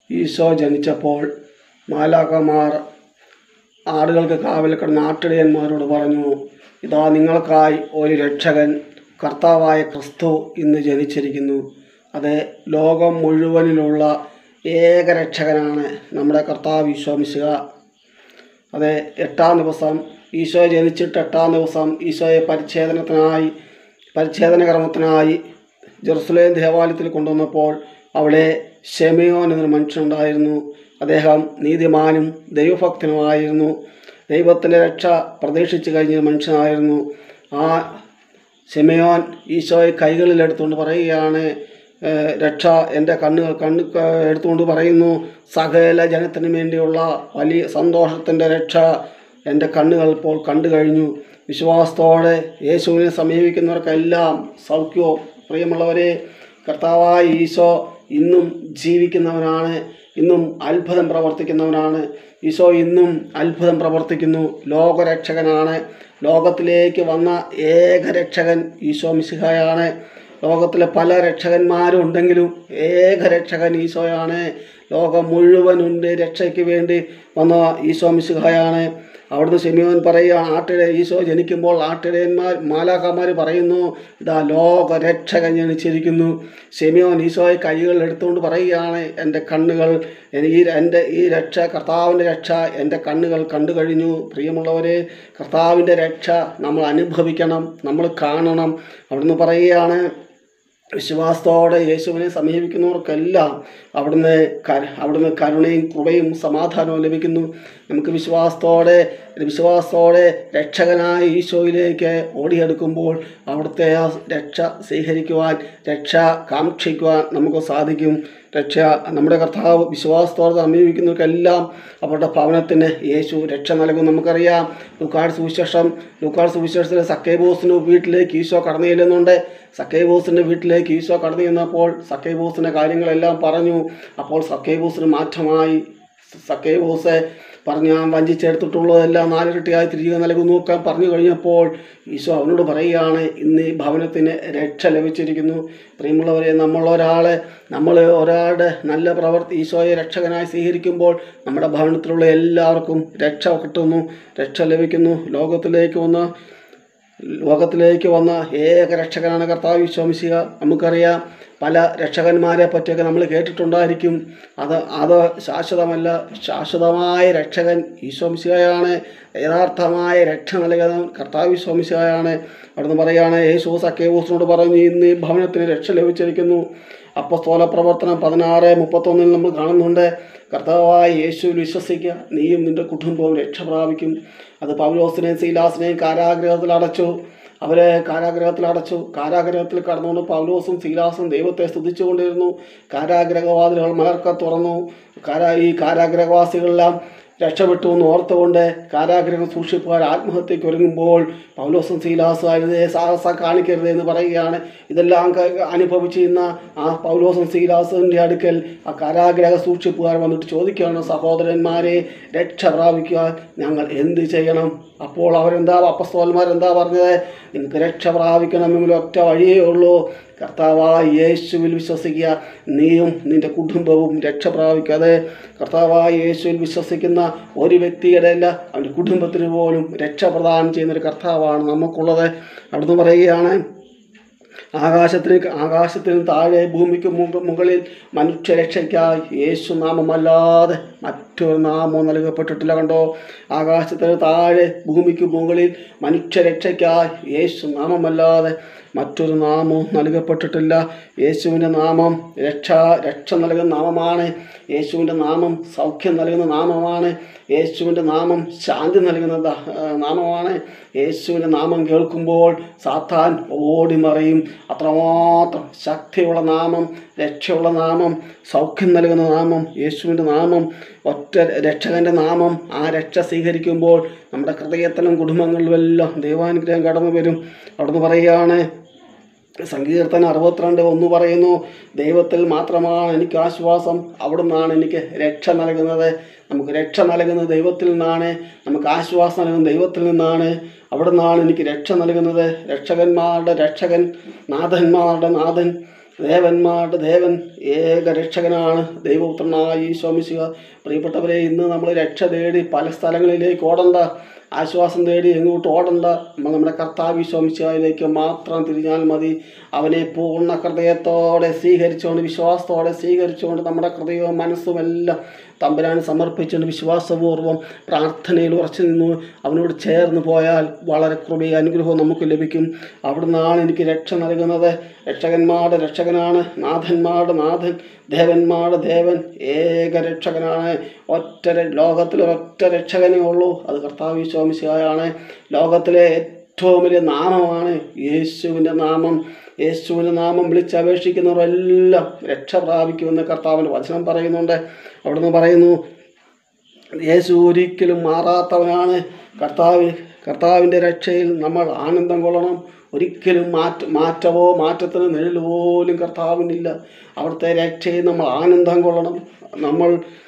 ഈശോ ജനിച്ചപ്പോൾ മാലാഖമാർ ആടുകൾക്ക് കാവൽ കിടന്ന ആട്ടിടയന്മാരോട് പറഞ്ഞു ഇതാ നിങ്ങൾക്കായി ഒരു രക്ഷകൻ കർത്താവായ ക്രിസ്തു ഇന്ന് ജനിച്ചിരിക്കുന്നു അത് ലോകം മുഴുവനിലുള്ള ഏക രക്ഷകനാണ് നമ്മുടെ കർത്താവ് ഈശോമിശിക അതെ എട്ടാം ദിവസം ഈശോ ജനിച്ചിട്ട് എട്ടാം ദിവസം ഈശോയെ പരിച്ഛേദനത്തിനായി പരിച്ഛേദന കർമ്മത്തിനായി ജെറുസലേം ദേവാലയത്തിൽ കൊണ്ടുവന്നപ്പോൾ അവിടെ ഷെമിയോൻ എന്നൊരു മനുഷ്യനുണ്ടായിരുന്നു അദ്ദേഹം നീതിമാനും ദൈവഭക്തനുമായിരുന്നു ദൈവത്തിൻ്റെ രക്ഷ പ്രതീക്ഷിച്ചു കഴിഞ്ഞ മനുഷ്യനായിരുന്നു ആ ഷെമിയോൻ ഈശോയെ കൈകളിൽ എടുത്തുകൊണ്ട് പറയുകയാണ് ഏഹ്, രക്ഷ എൻ്റെ കണ്ണുകൾ കണ്ണ് ക- എടുത്തുകൊണ്ട് പറയുന്നു സകല ജനത്തിനു വേണ്ടിയുള്ള വലിയ സന്തോഷത്തിൻ്റെ രക്ഷ എൻ്റെ കണ്ണുകൾ ഇപ്പോൾ കണ്ടു കഴിഞ്ഞു വിശ്വാസത്തോടെ യേശുവിനെ സമീപിക്കുന്നവർക്കെല്ലാം സൗഖ്യവും പ്രിയമുള്ളവരെ കർത്താവായ ഈശോ ഇന്നും ജീവിക്കുന്നവനാണ് ഇന്നും അത്ഭുതം പ്രവർത്തിക്കുന്നവനാണ് ഈശോ ഇന്നും അത്ഭുതം പ്രവർത്തിക്കുന്നു ലോകരക്ഷകനാണ് ലോകത്തിലേക്ക് വന്ന ഏക രക്ഷകൻ ഈശോ മിശിഹായാണ് ലോകത്തിലെ പല രക്ഷകന്മാരും ഉണ്ടെങ്കിലും ഏക രക്ഷകൻ ഈശോയാണ് ലോകം മുഴുവനുണ്ട് രക്ഷയ്ക്ക് വേണ്ടി വന്ന ഈശോ മിശിഹായാണ് അവിടുന്ന് ശെമിയോൻ പറയുകയാണ് ആട്ടിട ഈശോ ജനിക്കുമ്പോൾ ആട്ടിടയന്മാർ മാലാഖമാർ പറയുന്നു ഇതാ ലോക രക്ഷകൻ ജനിച്ചിരിക്കുന്നു ശെമിയോൻ ഈശോയെ കൈകൾ എടുത്തുകൊണ്ട് പറയുകയാണ് എൻ്റെ കണ്ണുകൾ എനി- ഈ എൻ്റെ ഈ രക്ഷ കർത്താവിൻ്റെ രക്ഷ എൻ്റെ കണ്ണുകൾ കണ്ടു കഴിഞ്ഞു പ്രിയമുള്ളവരെ കർത്താവിൻ്റെ രക്ഷ നമ്മൾ അനുഭവിക്കണം നമ്മൾ കാണണം അവിടുന്ന് പറയുകയാണ് വിശ്വാസത്തോടെ യേശുവിനെ സമീപിക്കുന്നവർക്കെല്ലാം അവിടുന്ന് കര അവിടുന്ന് കരുണയും കൃപയും സമാധാനവും ലഭിക്കുന്നു നമുക്ക് വിശ്വാസത്തോടെ വിശ്വാസത്തോടെ രക്ഷകനായ ഈശോയിലേക്ക് ഓടിയെടുക്കുമ്പോൾ അവിടുത്തെ ആ രക്ഷ സ്വീകരിക്കുവാൻ രക്ഷ കാക്ഷിക്കുവാൻ നമുക്ക് സാധിക്കും രക്ഷ നമ്മുടെ കർത്താവ് വിശ്വാസത്തോടെ സമീപിക്കുന്നവർക്കെല്ലാം അവരുടെ ഭവനത്തിന് യേശു രക്ഷ നൽകും നമുക്കറിയാം ലുക്കാട് സുവിശേഷം ലുക്കാട് സുവിശേഷത്തിലെ സക്കേബോസിന് വീട്ടിലേക്ക് ഈശോ കടന്നു ചെല്ലുന്നുണ്ട് സക്കേബോസിൻ്റെ വീട്ടിലേക്ക് ഈശോ കടന്നു ചെന്നപ്പോൾ സക്കേബോസിൻ്റെ കാര്യങ്ങളെല്ലാം പറഞ്ഞു അപ്പോൾ സക്കേബോസിന് മാറ്റമായി സക്കേബോസ് പറഞ്ഞു ഞാൻ വഞ്ചിച്ചെടുത്തിട്ടുള്ളതെല്ലാം നാലിരട്ടിയായി തിരികെ നൽകുന്നു ഒക്കെ പറഞ്ഞു കഴിഞ്ഞപ്പോൾ ഈശോ അവനോട് പറയുകയാണ് ഇന്ന് ഈ ഭവനത്തിന് രക്ഷ ലഭിച്ചിരിക്കുന്നു പ്രിയമുള്ളവരെ നമ്മളൊരാളെ നമ്മൾ ഒരാളുടെ നല്ല പ്രവർത്തി ഈശോയെ രക്ഷകനായി സ്വീകരിക്കുമ്പോൾ നമ്മുടെ ഭവനത്തിലുള്ള എല്ലാവർക്കും രക്ഷ കിട്ടുന്നു രക്ഷ ലഭിക്കുന്നു ലോകത്തിലേക്ക് വന്ന് ലോകത്തിലേക്ക് വന്ന ഏക രക്ഷകനാണ് കർത്താവ് വിശ്വമിശിക നമുക്കറിയാം പല രക്ഷകന്മാരെ പറ്റിയൊക്കെ നമ്മൾ കേട്ടിട്ടുണ്ടായിരിക്കും അത് അത് ശാശ്വതമല്ല ശാശ്വതമായ രക്ഷകൻ ഈശോമിശികയാണ് യഥാർത്ഥമായ രക്ഷ നൽകുന്ന കർത്താവ് വിശ്വമിശികയാണ് അവിടുന്ന് പറയുകയാണ് യേശു സക്കേവൂസിനോട് പറഞ്ഞു ഇന്ന് ഈ ഭവനത്തിന് രക്ഷ ലഭിച്ചിരിക്കുന്നു അപ്പസ്തോല പ്രവർത്തനം പതിനാറ് മുപ്പത്തൊന്നിൽ നമ്മൾ കാണുന്നുണ്ട് കർത്താവായ യേശുവിൽ വിശ്വസിക്കുക നീയും നിന്റെ കുടുംബവും രക്ഷ പ്രാപിക്കും അത് പൗലോസിനെയും സീലാസിനെയും കാരാഗ്രഹത്തിൽ അടച്ചു അവരെ കാരാഗ്രഹത്തിൽ അടച്ചു കാരാഗ്രഹത്തിൽ കടന്നുകൊണ്ട് പൗലോസും സീലാസും ദൈവത്തെ സ്തുതിച്ചുകൊണ്ടിരുന്നു കാരാഗ്രഹവാതിലുകൾ മലർക്ക തുറന്നു കാരാ ഈ കാരാഗ്രഹവാസികളെല്ലാം രക്ഷപ്പെട്ടു എന്ന് ഓർത്തുകൊണ്ട് കാരാഗ്രഹം സൂക്ഷിപ്പുകാർ ആത്മഹത്യയ്ക്ക് ഒരുങ്ങുമ്പോൾ പൗലോസും സീലാസും അരുതേ സാഹസം കാണിക്കരുത് എന്ന് പറയുകയാണ് ഇതെല്ലാം ക- അനുഭവിച്ചിരുന്ന ആ പൗലോസും സീലാസിൻ്റെ അടുക്കൽ ആ കാരാഗ്രഹ സൂക്ഷിപ്പുകാർ വന്നിട്ട് ചോദിക്കുകയാണ് സഹോദരന്മാരെ രക്ഷ പ്രാപിക്കുവാൻ ഞങ്ങൾ എന്ത് ചെയ്യണം അപ്പോൾ അവരെന്താ അപ്പസ്തോലന്മാരെന്താ പറഞ്ഞത് നിങ്ങൾക്ക് രക്ഷ പ്രാപിക്കണമെങ്കിൽ ഒറ്റ വഴിയേ ഉള്ളൂ കർത്താവായ യേശുവിൽ വിശ്വസിക്കുക നീയും നിന്റെ കുടുംബവും രക്ഷ പ്രാപിക്കാതെ കർത്താവായ യേശുവിൽ വിശ്വസിക്കുന്ന ഒരു വ്യക്തിയുടെ അല്ല അവൻ്റെ കുടുംബത്തിന് പോലും രക്ഷ പ്രദാനം ചെയ്യുന്ന ഒരു കർത്താവാണ് നമുക്കുള്ളത് അവിടുന്ന് പറയുകയാണ് ആകാശത്തിന് ആകാശത്തിന് താഴെ ഭൂമിക്ക് മുക- മുകളിൽ മനുഷ്യരക്ഷയ്ക്കായി യേശു നാമമല്ലാതെ മറ്റൊരു നാമവും നൽകപ്പെട്ടിട്ടില്ല കണ്ടോ ആകാശത്തിന് താഴെ ഭൂമിക്ക് മുകളിൽ മനുഷ്യരക്ഷയ്ക്കായി യേശു നാമമല്ലാതെ മറ്റൊരു നാമവും നൽകപ്പെട്ടിട്ടില്ല യേശുവിൻ്റെ നാമം രക്ഷ രക്ഷ നൽകുന്ന നാമമാണ് യേശുവിൻ്റെ നാമം സൗഖ്യം നൽകുന്ന നാമമാണ് യേശുവിൻ്റെ നാമം ശാന്തി നൽകുന്ന ദ- ആ, നാമമാണ് യേശുവിൻ്റെ നാമം കേൾക്കുമ്പോൾ സാത്താൻ ഓടിമറിയും അത്രമാത്രം ശക്തിയുള്ള നാമം രക്ഷയുള്ള നാമം സൗഖ്യം നൽകുന്ന നാമം യേശുവിൻ്റെ നാമം ഒറ്റ രക്ഷകൻ്റെ നാമം ആ രക്ഷ സ്വീകരിക്കുമ്പോൾ നമ്മുടെ ഹൃദയത്തിലും കുടുംബങ്ങളിലും എല്ലാം ദൈവാനുഗ്രഹം കടന്നു വരും അവിടുന്ന് പറയുകയാണ് സങ്കീർത്തനം അറുപത്തിരണ്ട് ഒന്ന് പറയുന്നു ദൈവത്തിൽ മാത്രമാണ് എനിക്ക് ആശ്വാസം അവിടുന്നാണ് എനിക്ക് രക്ഷ നൽകുന്നത് നമുക്ക് രക്ഷ നൽകുന്നത് ദൈവത്തിൽ നിന്നാണ് നമുക്ക് ആശ്വാസം നൽകുന്നത് ദൈവത്തിൽ നിന്നാണ് അവിടെ നിന്നാണ് എനിക്ക് രക്ഷ നൽകുന്നത് രക്ഷകന്മാരുടെ രക്ഷകൻ നാഥന്മാരുടെ നാഥൻ ദേവന്മാരുടെ ദേവൻ ഏക രക്ഷകനാണ് ദൈവപുത്രനായ ഈശോ മിശിഹ പ്രിയപ്പെട്ടവരെ ഇന്ന് നമ്മൾ രക്ഷ തേടി പല സ്ഥലങ്ങളിലേക്ക് ഓടണ്ട ആശ്വാസം തേടി എങ്ങോട്ട് ഓടണ്ട നമ്മൾ നമ്മുടെ കർത്താവ് വിശ്വമിച്ചായിലേക്ക് മാത്രം തിരിഞ്ഞാൽ മതി അവനെ പൂർണ്ണ ഹൃദയത്തോടെ സ്വീകരിച്ചുകൊണ്ട് വിശ്വാസത്തോടെ സ്വീകരിച്ചുകൊണ്ട് നമ്മുടെ ഹൃദയവും മനസ്സും എല്ലാം തമ്പുരാൻ സമർപ്പിച്ചുകൊണ്ട് വിശ്വാസപൂർവ്വം പ്രാർത്ഥനയിൽ ഉറച്ചു നിന്നു അവനോട് ചേർന്ന് പോയാൽ വളരെ കൃപയും അനുഗ്രഹവും നമുക്ക് ലഭിക്കും അവിടുന്നാണ് എനിക്ക് രക്ഷ നൽകുന്നത് രക്ഷകന്മാരുടെ രക്ഷകനാണ് നാഥന്മാരുടെ നാഥൻ ദേവന്മാരുടെ ദേവൻ ഏക രക്ഷകനാണ് ഒറ്റ ര- ലോകത്തിൽ ഒറ്റ രക്ഷകനേ ഉള്ളൂ അത് കർത്താവ് വിശ്വാമിശായാണ് ലോകത്തിലെ ഏറ്റവും വലിയ നാമമാണ് യേശുവിൻ്റെ നാമം യേശുവിൻ്റെ നാമം വിളിച്ചപേക്ഷിക്കുന്നവരെല്ലാം രക്ഷ പ്രാപിക്കുമെന്ന് കർത്താവിൻ്റെ വചനം പറയുന്നുണ്ട് അവിടുന്ന് പറയുന്നു യേശു ഒരിക്കലും മാറാത്തവനാണ് കർത്താവ് കർത്താവിൻ്റെ രക്ഷയിൽ നമ്മൾ ആനന്ദം കൊള്ളണം ഒരിക്കലും മാറ്റ മാറ്റമോ മാറ്റത്തിന് നിഴൽ പോലും കർത്താവിനില്ല അവിടുത്തെ രക്ഷയിൽ നമ്മൾ ആനന്ദം കൊള്ളണം നമ്മൾ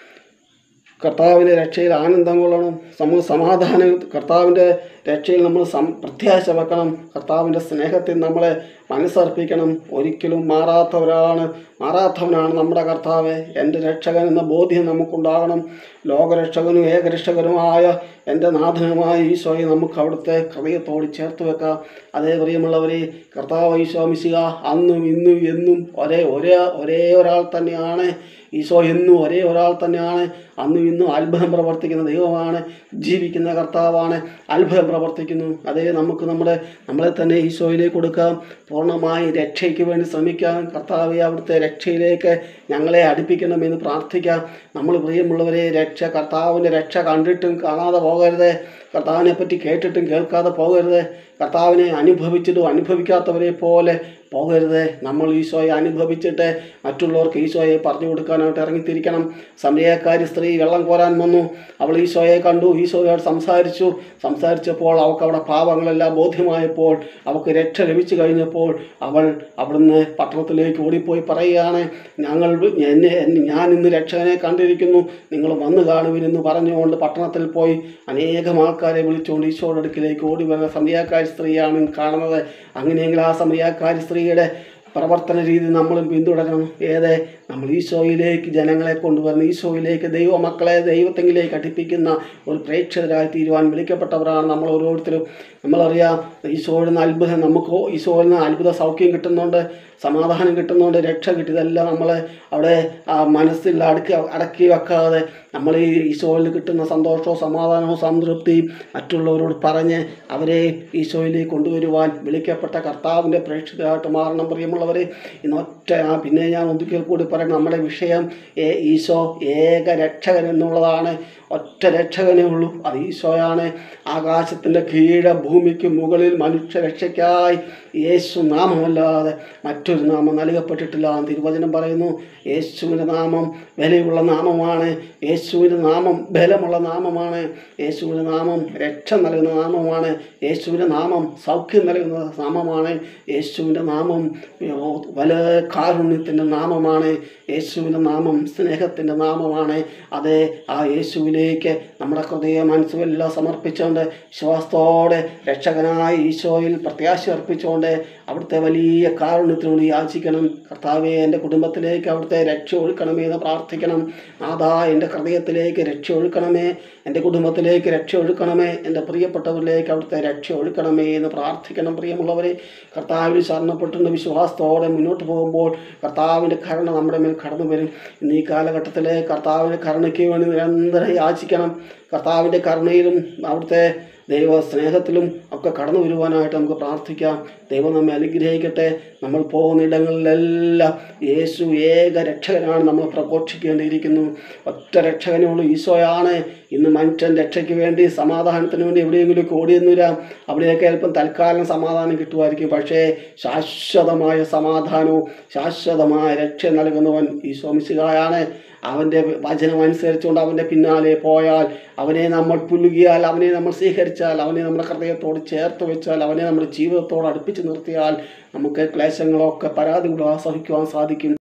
കർത്താവിൻ്റെ രക്ഷയിൽ ആനന്ദം കൊള്ളണം സമൂഹ സമാധാനം കർത്താവിൻ്റെ രക്ഷയിൽ നമ്മൾ സം പ്രത്യാശ വെക്കണം കർത്താവിൻ്റെ സ്നേഹത്തിൽ നമ്മളെ മനസ്സർപ്പിക്കണം ഒരിക്കലും മാറാത്തവരാണ് മാറാത്തവനാണ് നമ്മുടെ കർത്താവ് എൻ്റെ രക്ഷകൻ എന്ന ബോധ്യം നമുക്കുണ്ടാകണം ലോകരക്ഷകനും ഏകരക്ഷകനുമായ എൻ്റെ നാഥനുമായ ഈശോയെ നമുക്ക് അവിടുത്തെ ഹൃദയത്തോട് ചേർത്ത് വെക്കാം അതേ പ്രിയമുള്ളവരെ കർത്താവ് ഈശോ മിശിക അന്നും ഇന്നും എന്നും ഒരേ ഒരേ ഒരേ ഒരാൾ തന്നെയാണ് ഈശോ എന്നും ഒരേ ഒരാൾ തന്നെയാണ് അന്നും ഇന്നും അത്ഭുതം പ്രവർത്തിക്കുന്ന ദൈവമാണ് ജീവിക്കുന്ന കർത്താവാണ് അത്ഭുതം പ്രവർത്തിക്കുന്നു അതേ നമുക്ക് നമ്മുടെ നമ്മളെ തന്നെ ഈശോയിലേക്ക് കൊടുക്കാം പൂർണ്ണമായി രക്ഷയ്ക്ക് വേണ്ടി ശ്രമിക്കാം കർത്താവെ അവിടുത്തെ രക്ഷയിലേക്ക് ഞങ്ങളെ അടുപ്പിക്കണമെന്ന് പ്രാർത്ഥിക്കാം നമ്മൾ പ്രിയമുള്ളവരെ രക്ഷ കർത്താവിൻ്റെ രക്ഷ കണ്ടിട്ടും കാണാതെ പോകരുത് കർത്താവിനെ പറ്റി കേട്ടിട്ടും കേൾക്കാതെ പോകരുത് കർത്താവിനെ അനുഭവിച്ചിട്ടും അനുഭവിക്കാത്തവരെ പോലെ പോകരുത് നമ്മൾ ഈശോയെ അനുഭവിച്ചിട്ട് മറ്റുള്ളവർക്ക് ഈശോയെ പറഞ്ഞു കൊടുക്കാനായിട്ട് ഇറങ്ങിത്തിരിക്കണം സമയക്കാരി സ്ത്രീ വെള്ളം കോരാൻ വന്നു അവൾ ഈശോയെ കണ്ടു ഈശോയോട് സംസാരിച്ചു സംസാരിച്ചപ്പോൾ അവൾക്ക് അവിടെ പാപങ്ങളെല്ലാം ബോധ്യമായപ്പോൾ അവൾക്ക് രക്ഷ ലഭിച്ചു കഴിഞ്ഞപ്പോൾ അവൾ അവിടുന്ന് പട്ടണത്തിലേക്ക് ഓടിപ്പോയി പറയുകയാണ് ഞങ്ങൾ എന്നെ എന്നെ- ഞാൻ ഇന്ന് രക്ഷകനെ കണ്ടിരിക്കുന്നു നിങ്ങൾ വന്നു കാണുവിനെന്ന് പറഞ്ഞുകൊണ്ട് പട്ടണത്തിൽ പോയി അനേകം ആൾക്കാരെ വിളിച്ചുകൊണ്ട് ഈശോയുടെ അടുക്കിലേക്ക് ഓടി വരുന്ന സമയാക്കാരി സ്ത്രീയാണ് കാണുന്നത് അങ്ങനെയെങ്കിൽ ആ സമയാക്കാരി സ്ത്രീയുടെ പ്രവർത്തന രീതി നമ്മളും പിന്തുടരണം ഏത് നമ്മൾ ഈശോയിലേക്ക് ജനങ്ങളെ കൊണ്ടുവരുന്ന ഈശോയിലേക്ക് ദൈവമക്കളെ ദൈവത്തെങ്കിലേക്ക് അടുപ്പിക്കുന്ന ഒരു പ്രേക്ഷകരായി തീരുവാൻ വിളിക്കപ്പെട്ടവരാണ് നമ്മൾ ഓരോരുത്തരും നമ്മളറിയാം ഈശോയിൽ നിന്ന് അത്ഭുതം നമുക്ക് ഈശോയിൽ നിന്ന് അത്ഭുത സൗഖ്യം കിട്ടുന്നുണ്ട് സമാധാനം കിട്ടുന്നുണ്ട് രക്ഷ കിട്ടിയതെല്ലാം നമ്മൾ അവിടെ ആ മനസ്സിൽ അടക്കി അടക്കി വെക്കാതെ നമ്മൾ ഈ ഈശോയിൽ കിട്ടുന്ന സന്തോഷവും സമാധാനവും സംതൃപ്തിയും മറ്റുള്ളവരോട് പറഞ്ഞ് അവരെ ഈശോയിലേക്ക് കൊണ്ടുവരുവാൻ വിളിക്കപ്പെട്ട കർത്താവിൻ്റെ പ്രേക്ഷിതരായിട്ട് മാറണം പ്രിയമുള്ളവരെ ഇന്ന് ഒറ്റ ആ പിന്നെ ഞാൻ ഒന്നിക്കൽ കൂടി പറയണം നമ്മുടെ വിഷയം ഏ ഈശോ ഏക രക്ഷകൻ എന്നുള്ളതാണ് ഒറ്റ രക്ഷകനേ ഉള്ളൂ അത് ഈശോയാണ് ആകാശത്തിൻ്റെ കീഴ ഭൂമിക്ക് മുകളിൽ മനുഷ്യ രക്ഷയ്ക്കായി യേശു നാമമല്ലാതെ മറ്റൊരു നാമം നൽകപ്പെട്ടിട്ടില്ല എന്ന് തിരുവചനം പറയുന്നു യേശുവിൻ്റെ നാമം വിലയുള്ള നാമമാണ് യേശുവിൻ്റെ നാമം ബലമുള്ള നാമമാണ് യേശുവിൻ്റെ നാമം രക്ഷ നൽകുന്ന നാമമാണ് യേശുവിൻ്റെ നാമം സൗഖ്യം നൽകുന്ന നാമമാണ് യേശുവിൻ്റെ നാമം വല കാരുണ്യത്തിൻ്റെ നാമമാണ് യേശുവിൻ്റെ നാമം സ്നേഹത്തിൻ്റെ നാമമാണ് അതേ ആ യേശുവിലേക്ക് നമ്മുടെ ഹൃദയ മനസ്സുമെല്ലാം സമർപ്പിച്ചുകൊണ്ട് വിശ്വാസത്തോടെ രക്ഷകനായ ഈശോയിൽ പ്രത്യാശ അർപ്പിച്ചുകൊണ്ട് അവിടുത്തെ വലിയ കാരുണ്യത്തിനോട് യാചിക്കണം കർത്താവെ എൻ്റെ കുടുംബത്തിലേക്ക് അവിടുത്തെ രക്ഷ ഒഴുക്കണമേ എന്ന് പ്രാർത്ഥിക്കണം നാഥാ എൻ്റെ ഹൃദയത്തിലേക്ക് രക്ഷ ഒഴുക്കണമേ എൻ്റെ കുടുംബത്തിലേക്ക് രക്ഷ ഒഴുക്കണമേ എൻ്റെ പ്രിയപ്പെട്ടവരിലേക്ക് അവിടുത്തെ രക്ഷ ഒഴുക്കണമേ എന്ന് പ്രാർത്ഥിക്കണം പ്രിയമുള്ളവരെ കർത്താവിൽ ശരണപ്പെട്ടുകൊണ്ട് വിശ്വാസത്തോടെ മുന്നോട്ട് പോകുമ്പോൾ കർത്താവിൻ്റെ കരുണ നമ്മുടെ മേൽ കടന്നു വരും ഇന്ന് ഈ കാലഘട്ടത്തിൽ കർത്താവിൻ്റെ കരുണയ്ക്ക് വേണ്ടി നിരന്തരം യാചിക്കണം കർത്താവിൻ്റെ കരുണയിലും അവിടുത്തെ ദൈവ സ്നേഹത്തിലും ഒക്കെ കടന്നു വരുവാനായിട്ട് നമുക്ക് പ്രാർത്ഥിക്കാം ദൈവം നമ്മെ അനുഗ്രഹിക്കട്ടെ നമ്മൾ പോകുന്ന ഇടങ്ങളിലെല്ലാം യേശു ഏക രക്ഷകനാണ് നമ്മൾ പ്രഘോഷിക്കേണ്ടിയിരിക്കുന്നു ഒറ്റ രക്ഷകനുള്ളൂ ഈശോയാണ് ഇന്ന് മനുഷ്യൻ രക്ഷയ്ക്ക് വേണ്ടി സമാധാനത്തിന് വേണ്ടി എവിടെയെങ്കിലും ഓടിയെന്ന് വരാം അവിടെയൊക്കെ അല്പം തൽക്കാലം സമാധാനം കിട്ടുമായിരിക്കും പക്ഷേ ശാശ്വതമായ സമാധാനവും ശാശ്വതമായ രക്ഷ നൽകുന്നവൻ ഈശോ മിശിഹായാണ് അവൻ്റെ വചനം അനുസരിച്ചുകൊണ്ട് അവൻ്റെ പിന്നാലെ പോയാൽ അവനെ നമ്മൾ പുലുകിയാൽ അവനെ നമ്മൾ സ്വീകരിച്ചാൽ അവനെ നമ്മുടെ ഹൃദയത്തോട് ചേർത്ത് വെച്ചാൽ അവനെ നമ്മുടെ ജീവിതത്തോട് അടുപ്പിച്ച് നിർത്തിയാൽ നമുക്ക് ക്ലേശങ്ങളൊക്കെ പരാതികളോ സഹിക്കുവാൻ സാധിക്കും